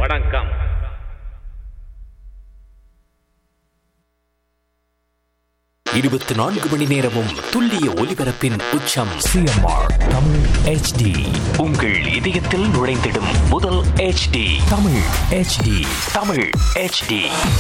வணக்கம் இருபத்தி நான்கு மணி நேரமும் துல்லிய ஒலிபரப்பின் உச்சம் சிஎம்ஆர் தமிழ் ஹெச்டி உங்கள் இதயத்தில் நுழைந்திடும் முதல் HD Tamil HD Tamil HD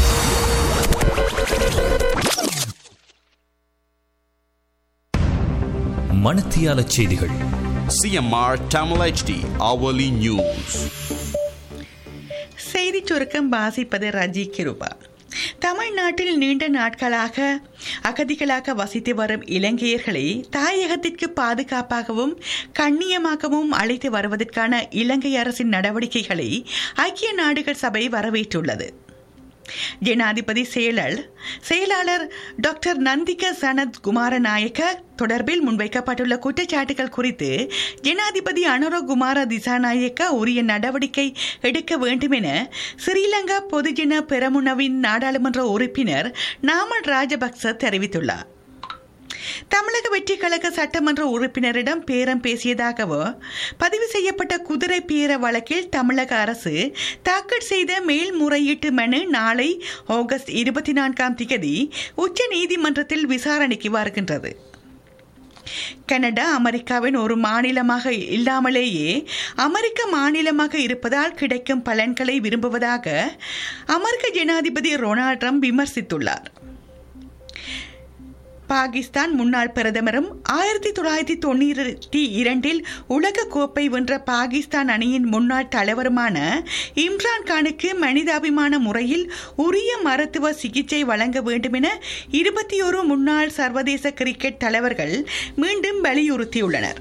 மணத்தியால செய்திகள் CMR Tamil HD hourly news. செய்திச் சுருக்கம் வாசிப்பது ரஜி கிருபா தமிழ்நாட்டில் நீண்ட நாட்களாக அகதிகளாக வசித்து வரும் இலங்கையர்களை தாயகத்திற்கு பாதுகாப்பாகவும் கண்ணியமாகவும் அழைத்து வருவதற்கான இலங்கை அரசின் நடவடிக்கைகளை ஐக்கிய நாடுகள் சபை வரவேற்றுள்ளது ஜனாதிபதி செயலர் செயலாளர் டாக்டர் நந்திக சனத் குமாரநாயக்க தொடர்பில் முன்வைக்கப்பட்டுள்ள குற்றச்சாட்டுகள் குறித்து ஜனாதிபதி அனுர குமார திசாநாயக்க உரிய நடவடிக்கை எடுக்க வேண்டும் என ஸ்ரீலங்கா பொதுஜன பெரமுனவின் நாடாளுமன்ற உறுப்பினர் நாமல் ராஜபக்ச தெரிவித்துள்ளார் தமிழக வெற்றி கழக சட்டமன்ற உறுப்பினரிடம் பேரம் பேசியதாகவோ பதிவு செய்யப்பட்ட குதிரை பேர வழக்கில் தமிழக அரசு தாக்கல் செய்த மேல்முறையீட்டு மனு நாளை ஆகஸ்ட் இருபத்தி நான்காம் திகதி உச்ச நீதிமன்றத்தில் விசாரணைக்கு வருகின்றது கனடா அமெரிக்காவின் ஒரு மாநிலமாக இல்லாமலேயே அமெரிக்க மாநிலமாக இருப்பதால் கிடைக்கும் பலன்களை விரும்புவதாக அமெரிக்க ஜனாதிபதி ரொனால்ட் ட்ரம்ப் விமர்சித்துள்ளார் பாகிஸ்தான் முன்னாள் பிரதமரும் ஆயிரத்தி தொள்ளாயிரத்தி தொண்ணூற்றி இரண்டில் உலக கோப்பை வென்ற பாகிஸ்தான் அணியின் முன்னாள் தலைவருமான இம்ரான் கானுக்கு மனிதாபிமான முறையில் உரிய மருத்துவ சிகிச்சை வழங்க வேண்டும் என இருபத்தி ஒரு முன்னாள் சர்வதேச கிரிக்கெட் தலைவர்கள் மீண்டும் வலியுறுத்தியுள்ளனர்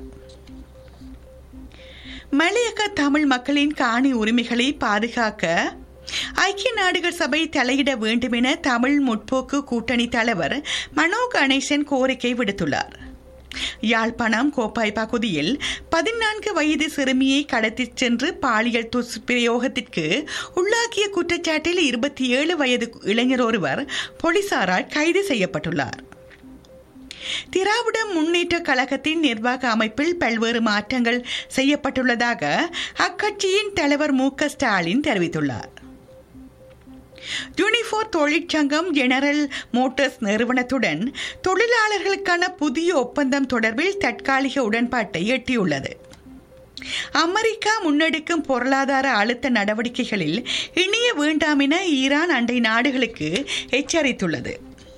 மலையக தமிழ் மக்களின் காணி உரிமைகளை பாதுகாக்க ஐக்கிய நாடுகள் சபை தலையிட வேண்டும் என தமிழ் முற்போக்கு கூட்டணி தலைவர் மனோ கணேசன் கோரிக்கை விடுத்துள்ளார் யாழ்ப்பாணம் கோப்பாய் பகுதியில் பதினான்கு வயது சிறுமியை கடத்திச் சென்று பாலியல் துஷ்பிரயோகத்திற்கு உள்ளாக்கிய குற்றச்சாட்டில் இருபத்தி ஏழு வயது இளைஞர் ஒருவர் போலீசாரால் கைது செய்யப்பட்டுள்ளார் திராவிட முன்னேற்ற கழகத்தின் நிர்வாக அமைப்பில் பல்வேறு மாற்றங்கள் செய்யப்பட்டுள்ளதாக அக்கட்சியின் தலைவர் மு க ஸ்டாலின் தெரிவித்துள்ளார் யூனிஃபோர் தொழிற்சங்கம் ஜெனரல் மோட்டார்ஸ் நிறுவனத்துடன் தொழிலாளர்களுக்கான புதிய ஒப்பந்தம் தொடர்பில் தற்காலிக உடன்பாட்டை எட்டியுள்ளது அமெரிக்கா முன்னெடுக்கும் பொருளாதார அழுத்த நடவடிக்கைகளில் இணைய வேண்டாம் என ஈரான் அண்டை நாடுகளுக்கு எச்சரித்துள்ளது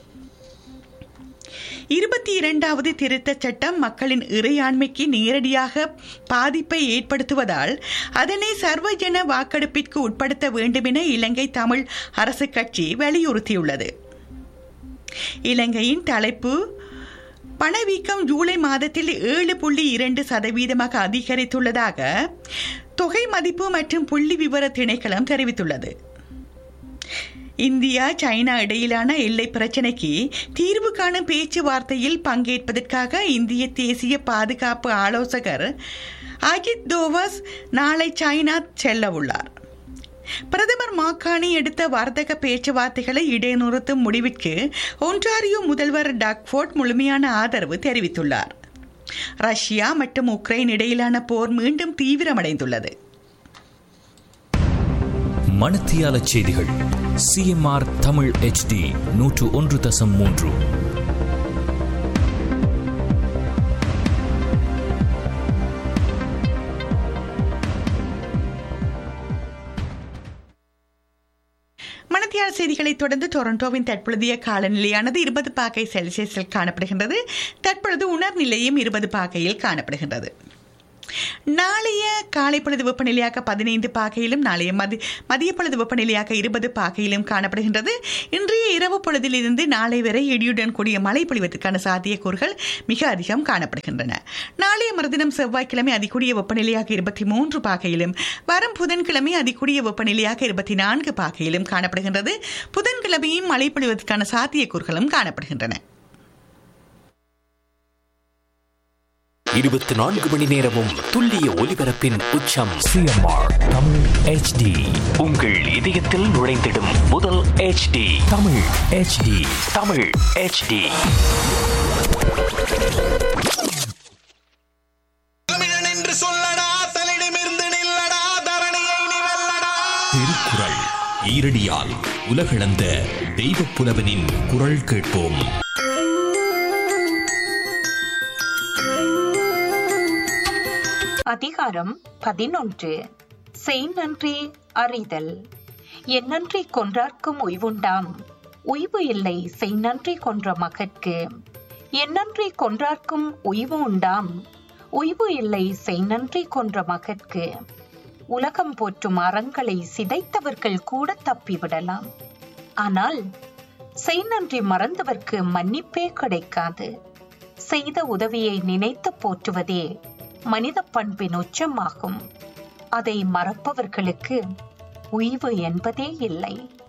இருபத்தி இரண்டாவது திருத்தச் சட்டம் மக்களின் இறையாண்மைக்கு நேரடியாக பாதிப்பை ஏற்படுத்துவதால் அதனை சர்வஜன வாக்கெடுப்பிற்கு உட்படுத்த வேண்டும் என இலங்கை தமிழ் அரசு கட்சி வலியுறுத்தியுள்ளது இலங்கையின் தலைப்பு பணவீக்கம் ஜூலை மாதத்தில் ஏழு புள்ளி இரண்டு சதவீதமாக அதிகரித்துள்ளதாக தொகை மதிப்பு மற்றும் புள்ளி விவர திணைக்களம் தெரிவித்துள்ளது இந்தியா சைனா இடையிலான எல்லை பிரச்சினைக்கு தீர்வு காணும் பேச்சுவார்த்தையில் பங்கேற்பதற்காக இந்திய தேசிய பாதுகாப்பு ஆலோசகர் அஜித் தோவஸ் நாளை சைனா செல்ல உள்ளார் பிரதமர் மாக்கானி எடுத்த வர்த்தக பேச்சுவார்த்தைகளை இடைநிறுத்தும் முடிவிற்கு ஒன்றாரியோ முதல்வர் டக்ஃபோர்ட் முழுமையான ஆதரவு தெரிவித்துள்ளார் ரஷ்யா மற்றும் உக்ரைன் இடையிலான போர் மீண்டும் தீவிரமடைந்துள்ளது மணத்தியால செய்திகள் சிஎம்ஆர் தமிழ் ஹெச்டி நூற்று ஒன்று தசம் மூன்று மணத்தியால செய்திகளைத் தொடர்ந்து டொரண்டோவின் தற்பொழுதைய காலநிலையானது இருபது பாகை செல்சியஸில் காணப்படுகின்றது தற்பொழுது உணர்நிலையும் இருபது பாகையில் காணப்படுகின்றது நாளைய காலை பொழுது வெப்பநிலையாக பதினைந்து பாகையிலும் நாளைய மதி மதிய பொழுது வெப்பநிலையாக இருபது பாகையிலும் காணப்படுகின்றது இன்றைய இரவு பொழுதிலிருந்து நாளை வரை இடியுடன் கூடிய மழை பொழிவதற்கான சாத்தியக்கூறுகள் மிக அதிகம் காணப்படுகின்றன நாளைய மறுதினம் செவ்வாய்க்கிழமை அதிகூடிய வெப்பநிலையாக இருபத்தி மூன்று பாகையிலும் வரும் புதன்கிழமை அதிகூடிய வெப்பநிலையாக இருபத்தி நான்கு பாகையிலும் காணப்படுகின்றது புதன்கிழமையும் மழை பொழிவதற்கான சாத்தியக்கூறுகளும் காணப்படுகின்றன இருபத்தி நான்கு மணி நேரமும் துல்லிய ஒலிபரப்பின் உச்சம் சிஎம்ஆர் தமிழ் ஹெச்டி உங்கள் இதயத்தில் நுழைந்திடும் முதல் HD Tamil HD Tamil HD தமிழன் என்று சொல்லடா தலிடமிருந்து நில்லடா தரணியை நீ வெல்லடா திருக்குறள் ஈரடியால் உலகளந்த தெய்வப் புலவனின் குரல் கேட்போம் அதிகாரம் பதினொன்று செய்நன்றி அறிதல் என்னன்றி கொன்றார்க்கும் உய்வுண்டாம் உய்வு இல்லை செய்நன்றி கொன்ற மகற்கு என்னன்றி கொன்றார்க்கும் உய்வு உண்டாம் உய்வு இல்லை செய்நன்றி கொன்ற மகற்கு உலகம் போற்றும் அறங்களை சிதைத்தவர்கள் கூட தப்பிவிடலாம் ஆனால் செய்நன்றி மறந்தவர்க்கு மன்னிப்பே கிடைக்காது செய்த உதவியை நினைத்து போற்றுவதே மனித பண்பின் உச்சமாகும் அதை மறப்பவர்களுக்கு உய்வு என்பதே இல்லை